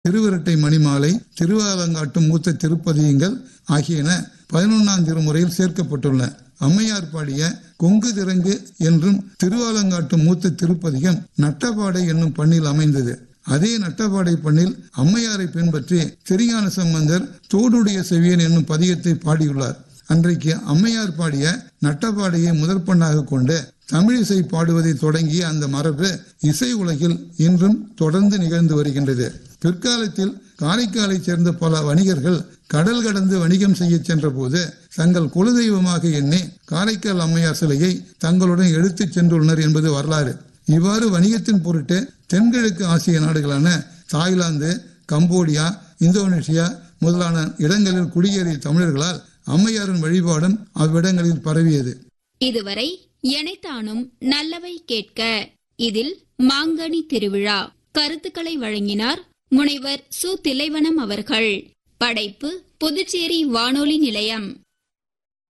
திருவிரட்டை மணிமாலை திருவாலங்காட்டும் மூத்த திருப்பதியங்கள் ஆகியன பதினொன்னாம் திருமுறையில் சேர்க்கப்பட்டுள்ளன அம்மையார் பாடிய கொங்கு திரங்கு என்றும் திருவாலங்காட்டும் மூத்த திருப்பதிகம் நட்டபாடை என்னும் பண்ணில் அமைந்தது அதே நட்டபாடை பண்ணில் அம்மையாரை பின்பற்றி திருஞான சம்பந்தர் தோடுடைய செவியன் என்னும் பதியத்தை பாடியுள்ளார் அன்றைக்கு அம்மையார் பாடிய நட்டபாடையை முதற் பண்ணாக கொண்டு தமிழிசை பாடுவதை தொடங்கிய அந்த மரபு இசை உலகில் இன்றும் தொடர்ந்து நிகழ்ந்து வருகின்றது பிற்காலத்தில் காரைக்காலைச் சேர்ந்த பல வணிகர்கள் கடல் கடந்து வணிகம் செய்ய சென்ற போது தங்கள் குலதெய்வமாக எண்ணி காரைக்கால் அம்மையார் சிலையை தங்களுடன் எடுத்துச் சென்றுள்ளனர் என்பது வரலாறு இவ்வாறு வணிகத்தின் பொருட்டு தென்கிழக்கு ஆசிய நாடுகளான தாய்லாந்து கம்போடியா இந்தோனேஷியா முதலான இடங்களில் குடியேறிய தமிழர்களால் அம்மையாரின் வழிபாடும் அவ்விடங்களில் பரவியது இதுவரை எனைத்தானும் நல்லவை கேட்க இதில் மாங்கனி திருவிழா கருத்துக்களை வழங்கினார் முனைவர் சு திலைவனம் அவர்கள் படைப்பு புதுச்சேரி வானொலி நிலையம்